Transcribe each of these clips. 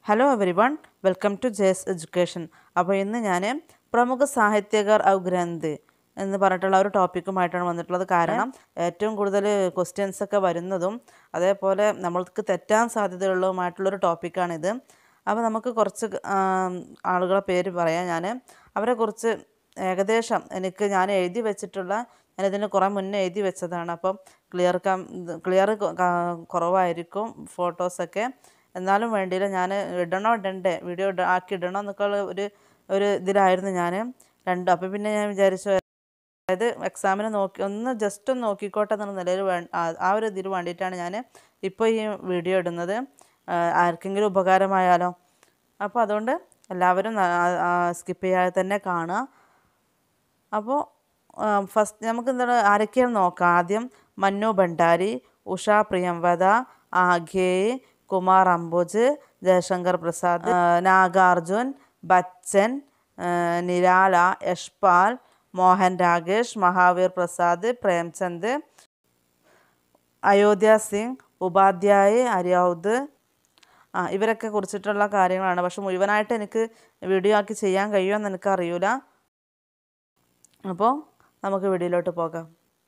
hello everyone welcome to ജേസ് education അപ്പോൾ ഇന്ന് ഞാൻ പ്രമുഖ സാഹിത്യകാർ ഔ ഗ്രന്ഥ് എന്ന് പറഞ്ഞിട്ടുള്ള ഒരു ടോപ്പിക്കുമായിട്ടാണ് വന്നിട്ടുള്ളത് കാരണം ഏറ്റവും കൂടുതൽ ക്വസ്റ്റ്യൻസ് ഒക്കെ വരുന്നതും അതേപോലെ നമ്മൾക്ക് തെറ്റാൻ സാധ്യതയുള്ളതുമായിട്ടുള്ളൊരു ടോപ്പിക്കാണിത് അപ്പോൾ നമുക്ക് കുറച്ച് ആം, ആളുകളെ പേര് പറയാം ഞാൻ അവരെക്കുറിച്ച് ഏകദേശം എനിക്ക് ഞാൻ എഴുതി വെച്ചിട്ടുള്ള ഞാനിതിന് കുറേ മുന്നേ എഴുതി വെച്ചതാണ് അപ്പം ക്ലിയർ കം ക്ലിയർ കുറവായിരിക്കും ഫോട്ടോസൊക്കെ എന്നാലും വേണ്ടിയില്ല ഞാൻ ഇടണോ ഇടണ്ടേ വീഡിയോ ഇട ആക്കി ഇടണോ എന്നൊക്കെ ഉള്ള ഒരു ഒരു ഇതിലായിരുന്നു ഞാൻ രണ്ടും അപ്പം പിന്നെ ഞാൻ വിചാരിച്ചു അതായത് എക്സാമിന് നോക്കി ഒന്ന് ജസ്റ്റ് ഒന്ന് നോക്കിക്കോട്ടെ എന്നുള്ള നിലയിൽ വേ ആ- ആ ഒരു ഇതിൽ വേണ്ടിയിട്ടാണ് ഞാൻ ഇപ്പോൾ ഈ വീഡിയോ ഇടുന്നത് ആ, ആർക്കെങ്കിലും ഉപകാരമായാലോ അപ്പോൾ അതുകൊണ്ട് എല്ലാവരും സ്കിപ്പ് ചെയ്യാതെ തന്നെ കാണുക അപ്പോൾ ഫസ്റ്റ് നമുക്ക് എന്താണ് ആരൊക്കെയാണെന്ന് നോക്കാം ആദ്യം മന്നു ഭണ്ഡാരി ഉഷ പ്രിയംവദ ആഘേയ് കുമാർ അംബുജ് ജയശങ്കർ പ്രസാദ് ആ, നാഗാർജുൻ ബച്ചൻ ആ, നിരാല യശ്പാൽ മോഹൻ രാകേഷ് മഹാവീർ പ്രസാദ് പ്രേംചന്ദ് അയോധ്യ സിംഗ് ഉപാധ്യായ് അര്യൗദ് ആ ഇവരൊക്കെ കുറിച്ചിട്ടുള്ള കാര്യങ്ങളാണ് പക്ഷെ മുഴുവനായിട്ട് എനിക്ക് വീഡിയോ ആക്കി ചെയ്യാൻ കഴിയുമെന്ന് എനിക്ക് അറിയില്ല അപ്പോൾ നമുക്ക് വീഡിയോയിലോട്ട് പോകാം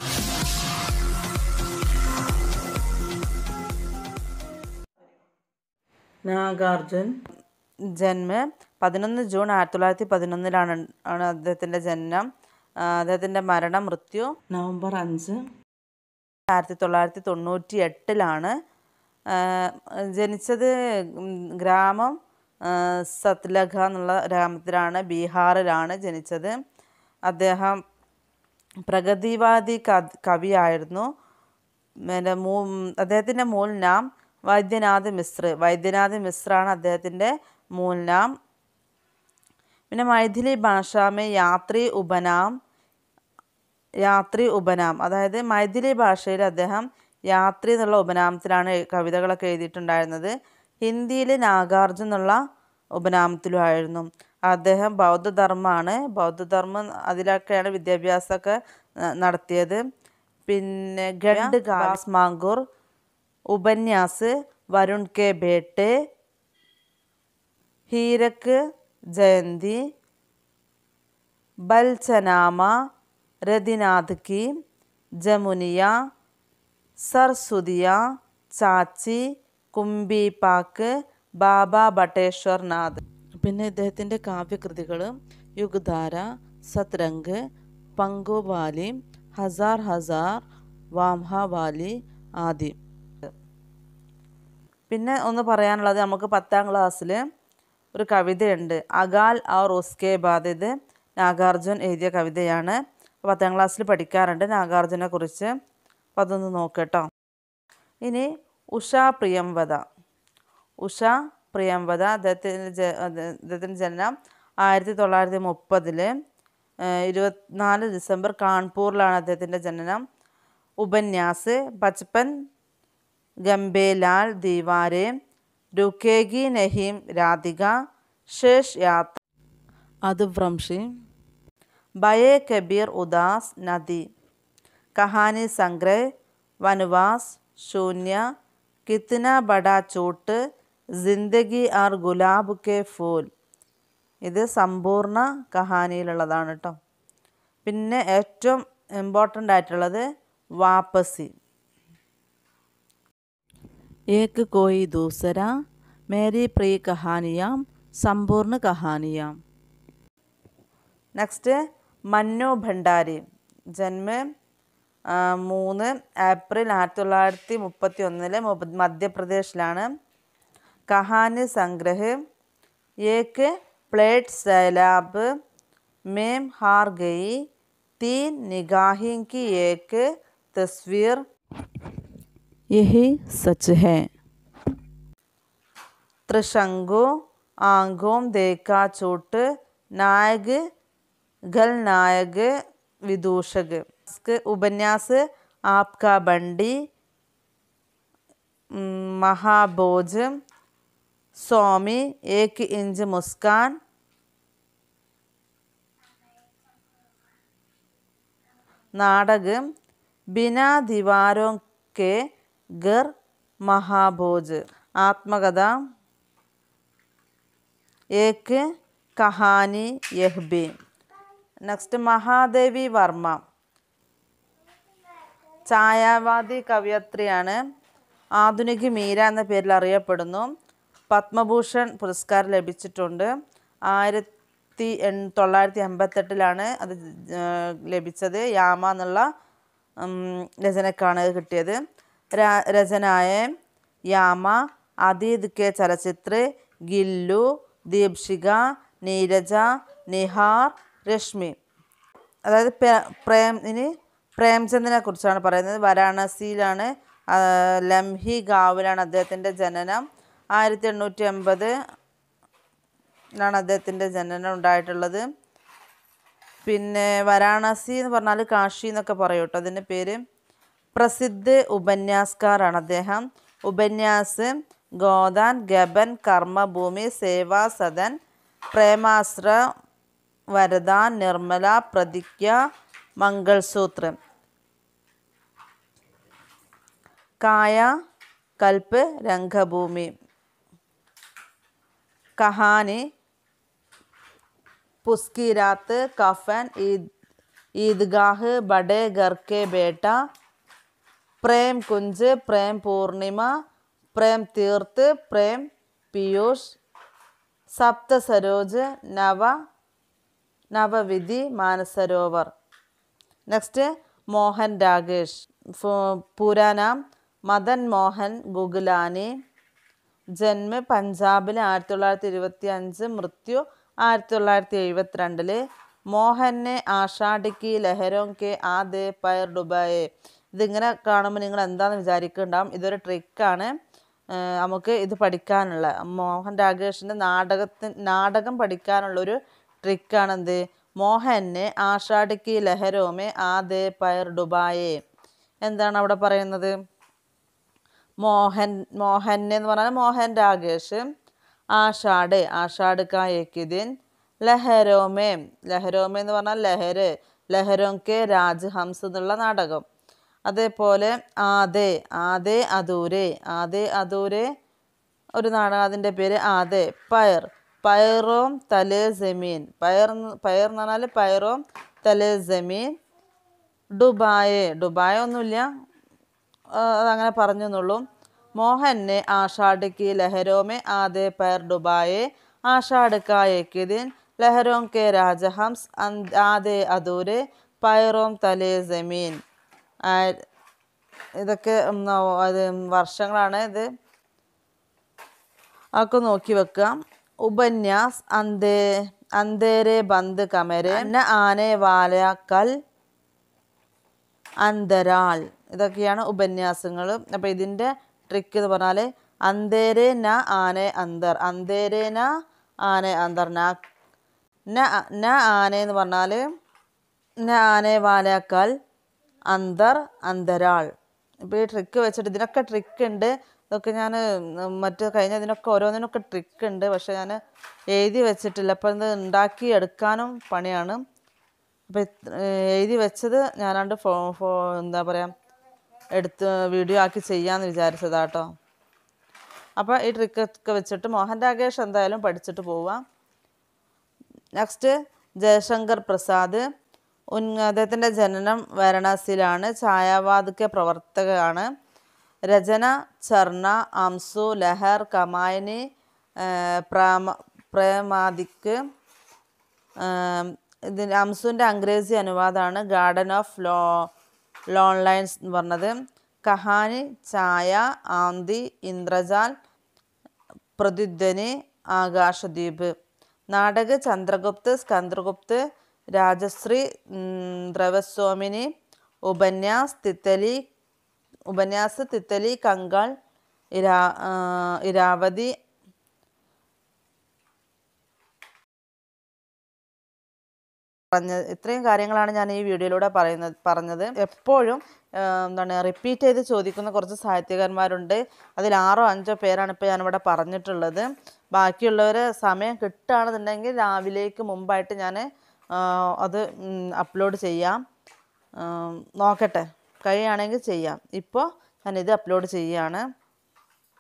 നാഗാർജുൻ ജന്മം പതിനൊന്ന് ജൂൺ ആയിരത്തി തൊള്ളായിരത്തി പതിനൊന്നിലാണ് ആണ് അദ്ദേഹത്തിൻ്റെ ജനനം ആ, അദ്ദേഹത്തിൻ്റെ മരണം മൃത്യു നവംബർ അഞ്ച് ആയിരത്തി തൊള്ളായിരത്തി തൊണ്ണൂറ്റി എട്ടിലാണ് ജനിച്ചത് ഉം, ഗ്രാമം ആ, സത്ലഖ എന്നുള്ള ഗ്രാമത്തിലാണ് ബീഹാറിലാണ് ജനിച്ചത് അദ്ദേഹം പ്രഗതിവാദി കവി കവിയായിരുന്നു പിന്നെ മൂ അദ്ദേഹത്തിൻ്റെ മൂൽ നാം വൈദ്യനാഥ് മിശ്ര വൈദ്യനാഥ് മിശ്രാണ് അദ്ദേഹത്തിൻ്റെ മൂൽ നാം പിന്നെ മൈഥിലി ഭാഷാമേ യാത്രി ഉപനാം യാത്രി ഉപനാം അതായത് മൈഥിലി ഭാഷയിൽ അദ്ദേഹം യാത്രി എന്നുള്ള ഉപനാമത്തിലാണ് എ- കവിതകളൊക്കെ എഴുതിയിട്ടുണ്ടായിരുന്നത് ഹിന്ദിയിൽ നാഗാർജുൻ എന്നുള്ള ഉപനാമത്തിലുമായിരുന്നു അദ്ദേഹം ബൗദ്ധധർമ്മമാണ് ബൗദ്ധധർമ്മം അതിലൊക്കെയാണ് വിദ്യാഭ്യാസമൊക്കെ ന- നടത്തിയത് പിന്നെ ഗണ്ട് ഗാസ് മാങ്കൂർ ഉപന്യാസ് വരുൺ കെ ബേട്ടെ ഹീരക്ക് ജയന്തി ബൽചനാമ രതിനാഥ് കി ജമുനിയ സർസുദിയ ചാച്ചി കുംബി പാക്ക് ബാബ ബട്ടേശ്വർ നാഥ് പിന്നെ ഇദ്ദേഹത്തിൻ്റെ കാവ്യകൃതികൾ യുഗ്ധാര സത്രംഗ് പങ്കുവാലി ഹസാർ ഹസാർ വാംഹവാലി ആദി പിന്നെ ഒന്ന് പറയാനുള്ളത് നമുക്ക് പത്താം ക്ലാസ്സിൽ ഒരു കവിതയുണ്ട് അകാൽ ഔർ ഉസ്കെ ബാദ് ഇത് നാഗാർജുൻ എഴുതിയ കവിതയാണ് പത്താം ക്ലാസ്സിൽ പഠിക്കാറുണ്ട് നാഗാർജുനെ കുറിച്ച് അപ്പം അതൊന്ന് നോക്കട്ടോ ഇനി ഉഷ പ്രിയംവദ ഉഷ പ്രിയംവദ അദ്ദേഹത്തിൻ്റെ ജ അദ്ദേ- അദ്ദേഹത്തിൻ്റെ ജനനം ആയിരത്തി തൊള്ളായിരത്തി മുപ്പതിൽ ഇരുപത്തിനാല് ഡിസംബർ കാൺപൂറിലാണ് അദ്ദേഹത്തിൻ്റെ ജനനം ഉപന്യാസ് ബച്പൻ ഗംബേലാൽ ദീവാരെ രുക്കേഗി നഹീം രാധിക ശേഷ് യാത്ര അതുവ്രംശി ബയെ കബീർ ഉദാസ് നദി കഹാനി സംഗ്രഹ് വനവാസ് ശൂന്യ കിത്തന ബഡാ ചൂട്ട് ജിന്ദഗി ആർ ഗുലാബ് കെ ഫൂൽ ഇത് സമ്പൂർണ്ണ കഹാനിയിലുള്ളതാണ് കേട്ടോ പിന്നെ ഏറ്റവും ഇമ്പോർട്ടൻ്റ് ആയിട്ടുള്ളത് വാപ്പസി एक कोई दूसरा मेरी प्रिय कहानियाँ സമ്പൂർണ്ണ കഹാനിയാം നെക്സ്റ്റ് മന്നു ഭണ്ഡാരി ജന്മം ആ, മൂന്ന് ഏപ്രിൽ ആയിരത്തി തൊള്ളായിരത്തി മുപ്പത്തി ഒന്നില് മധ്യപ്രദേശിലാണ് കഹാനി സംഗ്രഹ് ഏക്ക് പ്ലേറ്റ് സൈലാബ് മേം ഹാർ ഗയി തീൻ നിഗാഹിൻ की एक तस्वीर यही सच है त्रिशंकु आंखों देखा चोट नायक गल नायक विदूषक इसके उपन्यास आपका बंडी उम, महाभोज स्वामी एक इंच मुस्कान नाटक बिना दीवारों के घर महाभोज ആത്മകഥ ഏക്ക് കഹാനി യഹ്ബി നെക്സ്റ്റ് മഹാദേവി വർമ്മ ഛായാവാദി കവയത്രിയാണ് ആധുനിക മീര എന്ന പേരിൽ അറിയപ്പെടുന്നു പത്മഭൂഷൺ പുരസ്കാരം ലഭിച്ചിട്ടുണ്ട് ആയിരത്തി എൺ തൊള്ളായിരത്തി എൺപത്തെട്ടിലാണ് അത് ആ, ലഭിച്ചത് യാമ എന്നുള്ള ഉം, രചനക്കാണ് ഇത് കിട്ടിയത് രാ- രചനായ യാമ അതീത് കെ ചലച്ചിത്ര ഗില്ലു ദീപ്ഷിക നീരജ നിഹാർ രശ്മി അതായത് പേ- പ്രേം ഇനി പ്രേംചന്ദിനെ കുറിച്ചാണ് പറയുന്നത് വാരാണസിയിലാണ് ആ, ലംഹി ഗാവിലാണ് അദ്ദേഹത്തിൻ്റെ ജനനം ആയിരത്തി എണ്ണൂറ്റി എൺപത് ലാണ് അദ്ദേഹത്തിൻ്റെ ജനനം ഉണ്ടായിട്ടുള്ളത് പിന്നെ വാരാണസി എന്ന് പറഞ്ഞാൽ കാശി എന്നൊക്കെ പറയും കേട്ടോ അതിൻ്റെ പേര് പ്രസിദ്ധ ഉപന്യാസ്കാരാണ് അദ്ദേഹം ഉപന്യാസ് ഗോദാൻ ഗബൻ കർമ്മഭൂമി സേവാ സദൻ പ്രേമാശ്ര വരദാൻ നിർമ്മല പ്രതിജ്ഞ മംഗൾസൂത്രം കായ കൽപ്പ് രംഗഭൂമി കഹാനി പുസ്കി രാത്ത് കഫൻ ഈദ് ഈദ്ഗാഹ് ബഡേ ഘർ കെ ബേട്ട പ്രേം കുഞ്ച് പ്രേം പൂർണിമ പ്രേം തീർത്ത് പ്രേം പീയൂഷ് സപ്ത സരോജ് നവ നവവിധി മാനസരോവർ നെക്സ്റ്റ് മോഹൻ രാകേഷ് ഫു- പുരാനാം മദൻ മോഹൻ ഗുഗുലാനി ജന്മ പഞ്ചാബിൽ ആയിരത്തി തൊള്ളായിരത്തി ഇരുപത്തി അഞ്ച് മൃത്യു ആയിരത്തി തൊള്ളായിരത്തി എഴുപത്തിരണ്ടില് മോഹനെ ആഷാഡിക്ക് ലഹരോം കെ ആദേ പയർ ഡുബായെ ഇതിങ്ങനെ കാണുമ്പോൾ നിങ്ങൾ എന്താണെന്ന് വിചാരിക്കുന്നുണ്ടാവും ഇതൊരു ട്രിക്കാണ് നമുക്ക് ഇത് പഠിക്കാനുള്ള മോഹൻ രാകേഷിൻ്റെ നാടകത്തിന് നാടകം പഠിക്കാനുള്ളൊരു ട്രിക്കാണ് എന്ത് മോഹനെ ആഷാഡിക്ക് ലഹരോമെ ആദേ പയർ ഡുബായെ എന്താണ് അവിടെ പറയുന്നത് മോഹൻ മോഹൻ എന്ന് പറഞ്ഞാൽ മോഹൻ രാകേഷ് ആഷാഡ് ആഷാഡ് കാ ഏക് ദിൻ ലഹരോമേ ലഹരോമേ എന്ന് പറഞ്ഞാൽ ലഹര് ലഹരോം കെ രാജ്ഹംസ് എന്നുള്ള നാടകം അതേപോലെ ആദേ ആദേ അദൂരെ ആദേ അദൂരെ ഒരു നാടകം അതിൻ്റെ പേര് ആദേ പയർ പയറോം തലേ ജമീൻ പയർ എന്ന്- പയർ എന്ന് പറഞ്ഞാൽ പയറോം തലേ ജമീൻ ഡുബായ് ഡുബായ് ഒന്നുമില്ല ആ, അതങ്ങനെ പറഞ്ഞു എന്നുള്ളൂ മോഹനെ ആഷാഡ് ലഹരോമെ ആദേ പയർ ഡുബായെ ആഷാഡ് കാ ഏക് ദിൻ ലഹരോം കെ രാജഹംസ് അന്ത് ആദേ അദൂരെ പയറോം തലേ ജമീൻ ആ, ഇതൊക്കെ ഉം, ഓ, അത് വർഷങ്ങളാണ് ഇത് അതൊക്കെ നോക്കി വെക്കുക ഉപന്യാസ് അന്തേ അന്തേരെ ബന്ദ് കമരെ ന ആനെ വാല കൽ അന്തരാൾ ഇതൊക്കെയാണ് ഉപന്യാസങ്ങൾ അപ്പോൾ ഇതിൻ്റെ ട്രിക്ക് എന്ന് പറഞ്ഞാൽ അന്തേരെ ന ആനെ അന്തർ അന്തേരെ ന ആനെ അന്തർ ന ന ന ആനെ എന്ന് പറഞ്ഞാൽ ന ആനെ വാലേക്കാൾ അന്തർ അന്തരാൾ ഇപ്പോൾ ഈ ട്രിക്ക് വെച്ചിട്ട് ഇതിനൊക്കെ ട്രിക്ക് ഉണ്ട് ഇതൊക്കെ ഞാൻ മറ്റ് കഴിഞ്ഞ ഇതിനൊക്കെ ഓരോന്നിനൊക്കെ ട്രിക്ക് ഉണ്ട് പക്ഷെ ഞാൻ എഴുതി വെച്ചിട്ടില്ല അപ്പോൾ ഇത് ഉണ്ടാക്കി എടുക്കാനും പണിയാണ് അപ്പോൾ എഴുതി വെച്ചത് ഞാനാണ്ട് ഫോ ഫോ എന്താ പറയുക എടുത്ത് വീഡിയോ ആക്കി ചെയ്യാമെന്ന് വിചാരിച്ചതാട്ടോ അപ്പോൾ ഈ ട്രിക്കൊക്കെ വെച്ചിട്ട് മോഹൻ രാകേഷ് എന്തായാലും പഠിച്ചിട്ട് പോവാം നെക്സ്റ്റ് ജയശങ്കർ പ്രസാദ് ഉൻ അദ്ദേഹത്തിൻ്റെ ജനനം വാരണാസിയിലാണ് ഛായാവാദിക പ്രവർത്തകയാണ് രചന ചർണ അംസു ലഹർ കമായനി പ്രാമ പ്രേമാദിക്ക് ഇതിന് അംസുവിൻ്റെ അംഗ്രേസി അനുവാദമാണ് ഗാർഡൻ ഓഫ് ലോ ലോൺ ലൈൻസ് എന്ന് പറഞ്ഞത് കഹാനി ഛായ ആന്തി ഇന്ദ്രജാൽ പ്രതിധ്വനി ആകാശദ്വീപ് നാടക ചന്ദ്രഗുപ്ത് സ്കന്ദ്രഗുപ്ത് രാജശ്രീ ഉം, ദ്രവസ്വാമിനി ഉപന്യാസ് തിത്തലി ഉപന്യാസ് തിത്തലി കങ്കാൾ ഇരാ ആ, ഇരാവതി പറഞ്ഞ ഇത്രയും കാര്യങ്ങളാണ് ഞാൻ ഈ വീഡിയോയിലൂടെ പറയുന്നത് പറഞ്ഞത് എപ്പോഴും ആ, എന്താണ് റിപ്പീറ്റ് ചെയ്ത് ചോദിക്കുന്ന കുറച്ച് സാഹിത്യകാരന്മാരുണ്ട് അതിൽ ആറോ അഞ്ചോ പേരാണ് ഇപ്പോൾ ഞാനിവിടെ പറഞ്ഞിട്ടുള്ളത് ബാക്കിയുള്ളവർ സമയം കിട്ടുകയാണെന്നുണ്ടെങ്കിൽ രാവിലേക്ക് മുമ്പായിട്ട് ഞാൻ അത് അപ്ലോഡ് ചെയ്യാം ആ, നോക്കട്ടെ കഴിയുകയാണെങ്കിൽ ചെയ്യാം ഇപ്പോൾ ഞാനിത് അപ്ലോഡ് ചെയ്യുകയാണ്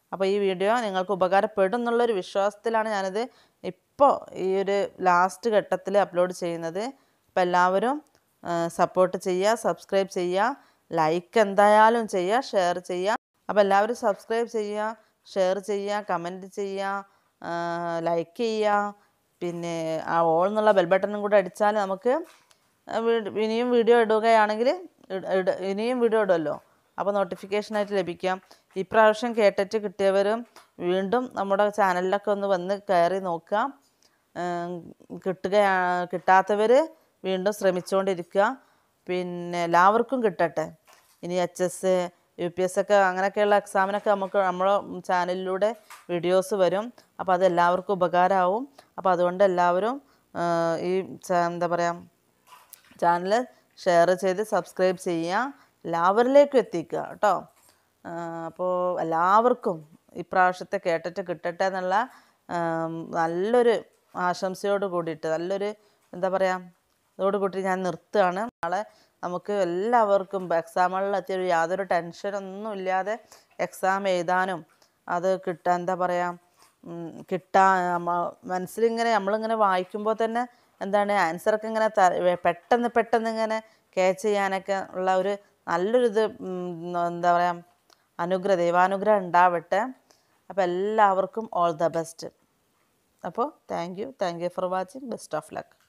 അപ്പോൾ ഈ വീഡിയോ നിങ്ങൾക്ക് ഉപകാരപ്പെടും എന്നുള്ളൊരു വിശ്വാസത്തിലാണ് ഞാനിത് ഇപ്പോൾ ഈ ഒരു ലാസ്റ്റ് ഘട്ടത്തിൽ അപ്ലോഡ് ചെയ്യുന്നത് അപ്പോൾ എല്ലാവരും സപ്പോർട്ട് ചെയ്യുക സബ്സ്ക്രൈബ് ചെയ്യുക ലൈക്ക് എന്തായാലും ചെയ്യുക ഷെയർ ചെയ്യുക അപ്പോൾ എല്ലാവരും സബ്സ്ക്രൈബ് ചെയ്യുക ഷെയർ ചെയ്യുക കമൻറ്റ് ചെയ്യുക ലൈക്ക് ചെയ്യുക പിന്നെ ആ ഓൾ എന്നുള്ള ബെൽ ബട്ടണും കൂടെ അടിച്ചാൽ നമുക്ക് വീ- ഇനിയും വീഡിയോ ഇടുകയാണെങ്കിൽ ഇട- ഇട- ഇനിയും വീഡിയോ ഇടുമല്ലോ അപ്പോൾ നോട്ടിഫിക്കേഷനായിട്ട് ലഭിക്കാം ഇപ്രാവശ്യം കേട്ടിട്ട് കിട്ടിയവരും വീണ്ടും നമ്മുടെ ചാനലിലൊക്കെ ഒന്ന് വന്ന് കയറി നോക്കുക ഉം, കിട്ടുകയാ കിട്ടാത്തവർ വീണ്ടും ശ്രമിച്ചുകൊണ്ടിരിക്കുക പിന്നെ എല്ലാവർക്കും കിട്ടട്ടെ ഇനി H S U P S ഒക്കെ അങ്ങനെയൊക്കെയുള്ള എക്സാമിനൊക്കെ നമുക്ക് നമ്മുടെ ചാനലിലൂടെ വീഡിയോസ് വരും അപ്പോൾ അത് എല്ലാവർക്കും ഉപകാരമാവും അപ്പോൾ അതുകൊണ്ട് എല്ലാവരും ആ, ഈ ച- എന്താ പറയുക ചാനൽ ഷെയർ ചെയ്ത് സബ്സ്ക്രൈബ് ചെയ്യുക എല്ലാവരിലേക്കും എത്തിക്കുക കേട്ടോ അപ്പോൾ എല്ലാവർക്കും ഇപ്രാവശ്യത്തെ കേട്ടിട്ട് കിട്ടട്ടെ എന്നുള്ള ആം, നല്ലൊരു ആശംസയോട് കൂടിയിട്ട് നല്ലൊരു എന്താ പറയുക ഇതോട് കൂട്ടി ഞാൻ നിർത്തുകയാണ് നാളെ നമുക്ക് എല്ലാവർക്കും എക്സാമുകളിലെത്തിയ ഒരു യാതൊരു ടെൻഷനൊന്നും ഇല്ലാതെ എക്സാം എഴുതാനും അത് കിട്ടാൻ എന്താ പറയുക ഉം, കിട്ടാ മ- മനസ്സിലിങ്ങനെ നമ്മളിങ്ങനെ വായിക്കുമ്പോൾ തന്നെ എന്താണ് ആൻസറൊക്കെ ഇങ്ങനെ ത- വെ- പെട്ടെന്ന് പെട്ടെന്ന് ഇങ്ങനെ ക്യാച്ച് ചെയ്യാനൊക്കെ ഉള്ള ഒരു നല്ലൊരു ഇത് ഉം, എന്താ പറയുക അനുഗ്രഹം ദൈവാനുഗ്രഹം ഉണ്ടാവട്ടെ അപ്പോൾ എല്ലാവർക്കും ഓൾ ദ ബെസ്റ്റ് അപ്പോൾ thank you thank you for watching best of luck